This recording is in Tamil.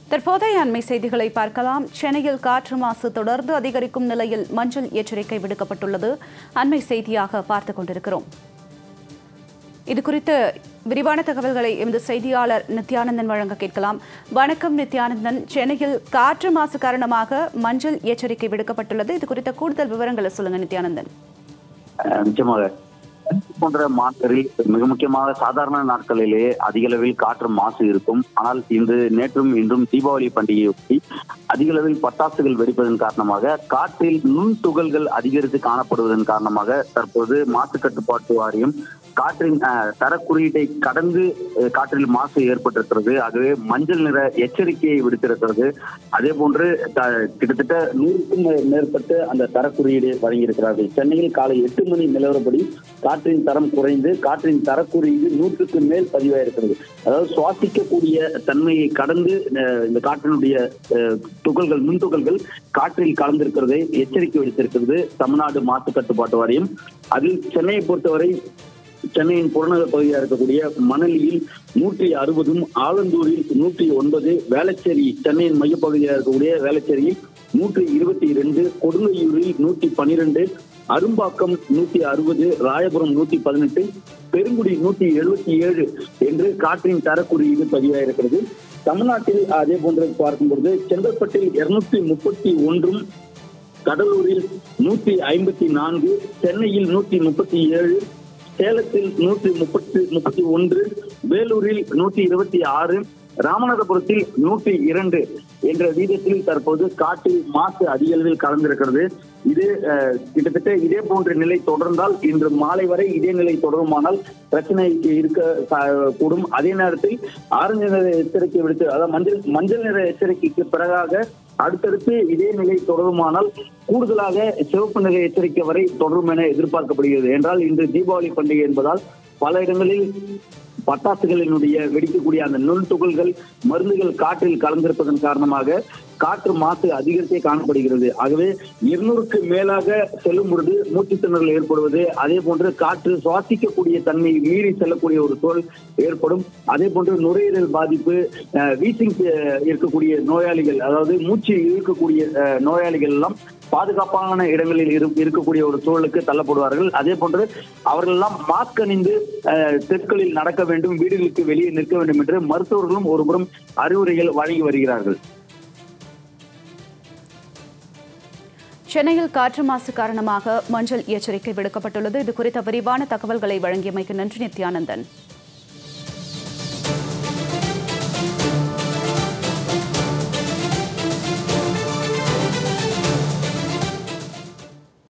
தற்போதைய அண்மை செய்திகளை பார்க்கலாம் சென்னையில் காற்று மாசு தொடர்ந்து அதிகரிக்கும் நிலையில் மஞ்சள் எச்சரிக்கை விடுக்கப்பட்டுள்ளது அண்மை செய்தியாக பார்த்துக் கொண்டிருக்கிறோம் இது குறித்து விரிவான தகவல்களை எமது செய்தியாளர் நித்யானந்தன் வழங்க கேட்கலாம் வணக்கம் நித்யானந்தன் சென்னையில் காற்று மாசு காரணமாக மஞ்சள் எச்சரிக்கை விடுக்கப்பட்டுள்ளது இது குறித்த கூடுதல் விவரங்களை சொல்லுங்க நித்யானந்தன் அஹ் நிச்சயமாக போன்ற மாற்றரில் மிக முக்கியமாக சாதாரண நாட்களிலேயே அதிக அளவில் காற்று மாசு இருக்கும் ஆனால் இன்று நேற்றும் இன்றும் தீபாவளி பண்டிகையொட்டி அதிக அளவில் பட்டாசுகள் வெடிப்பதன் காரணமாக காற்றில் நுண் துகள்கள் அதிகரித்து காணப்படுவதன் காரணமாக தற்போது மாசு கட்டுப்பாட்டு வாரியம் காற்றின் அஹ், தரக்குறியீட்டை கடந்து அஹ், காற்றில் மாசு ஏற்பட்டிருக்கிறது ஆகவே மஞ்சள் நிற எச்சரிக்கையை விடுத்திருக்கிறது அதே போன்று த- கிட்டத்தட்ட நூறுக்கும் மே- மேற்பட்டு அந்த தரக்குறியீடு வழங்கியிருக்கிறார்கள் சென்னையில் காலை எட்டு மணி நிலவரப்படி காற்றின் தரம் குறைந்து காற்றின் தரக்குறியீடு நூற்றுக்கு மேல் பதிவாயிருக்கிறது அதாவது சுவாசிக்கக்கூடிய தன்மையை கடந்து அஹ், இந்த காற்றினுடைய அஹ், துகள்கள் நுண்துகள்கள் காற்றில் கலந்திருக்கிறதை எச்சரிக்கை விடுத்திருக்கிறது தமிழ்நாடு மாசு கட்டுப்பாட்டு வாரியம் அதில் சென்னையை பொறுத்தவரை சென்னையின் புறநகர் பகுதியாக இருக்கக்கூடிய மணலியில் நூற்றி அறுபதும் ஆலந்தூரில் நூற்றி ஒன்பது வேளச்சேரி சென்னையின் மையப்பகுதியாக இருக்கக்கூடிய வேளச்சேரியில் நூற்றி இருபத்தி இரண்டு கொடுங்கையூரில் நூற்றி பனிரெண்டு அரும்பாக்கம் நூற்றி அறுபது ராயபுரம் நூற்றி பதினெட்டு பெருங்குடி நூற்றி எழுபத்தி ஏழு என்று காற்றின் தரக்குறியீடு பதிவாயிருக்கிறது தமிழ்நாட்டில் அதே போன்று பார்க்கும்பொழுது செங்கல்பட்டில் இருநூத்தி முப்பத்தி ஒன்றும் கடலூரில் நூற்றி ஐம்பத்தி நான்கு சென்னையில் நூற்றி முப்பத்தி ஏழு சேலத்தில் நூற்றி முப்பத்தி முப்பத்தி ஒன்று வேலூரில் நூற்றி இருபத்தி ஆறு ராமநாதபுரத்தில் நூற்றி இரண்டு என்ற வீதத்தில் தற்போது காற்றில் மாசு அதிக அளவில் கலந்திருக்கிறது இது அஹ், கிட்டத்தட்ட இதே போன்ற நிலை தொடர்ந்தால் இன்று மாலை வரை இதே நிலை தொடருமானால் பிரச்சனை இருக்க ச- கூடும் அதே நேரத்தில் ஆரஞ்சு நிற எச்சரிக்கை விடுத்து அதாவது மஞ்சள் மஞ்சள் நிற எச்சரிக்கைக்கு பிறகாக அடுத்தடுத்து இதே நிலை தொடருமானால் கூடுதலாக சிவப்பு நிற எச்சரிக்கை வரை தொடரும் என எதிர்பார்க்கப்படுகிறது என்றால் இன்று தீபாவளி பண்டிகை என்பதால் பல இடங்களில் பட்டாசுகளினுடைய வெடிக்கக்கூடிய அந்த நுண் துகள்கள் மருந்துகள் காற்றில் கலந்திருப்பதன் காரணமாக காற்று மாசு அதிகரித்தே காணப்படுகிறது ஆகவே இருநூறுக்கு மேலாக செல்லும் பொழுது மூச்சுத் திணறல் ஏற்படுவது அதே போன்று காற்று சுவாசிக்கக்கூடிய தன்மையை மீறி செல்லக்கூடிய ஒரு சூழல் ஏற்படும் அதே போன்று நுரையீரல் பாதிப்பு வீசிங் இருக்கக்கூடிய நோயாளிகள் அதாவது மூச்சு இழுக்கக்கூடிய அஹ், நோயாளிகள் எல்லாம் பாதுகாப்பான இடங்களில் இரு- இருக்கக்கூடிய ஒரு சூழலுக்கு தள்ளப்படுவார்கள் அதே போன்று அவர்கள் எல்லாம் மாஸ்க் அணிந்து அஹ், தெருக்களில் நடக்க வேண்டும் வீடுகளுக்கு வெளியே நிற்க வேண்டும் என்று மருத்துவர்களும் ஒருபுறம் அறிவுரைகள் வழங்கி வருகிறார்கள் சென்னையில் காற்று மாசு காரணமாக மஞ்சள் எச்சரிக்கை விடுக்கப்பட்டுள்ளது இது குறித்த விரிவான தகவல்களை வழங்கியமைக்கு நன்றி நித்யானந்தன்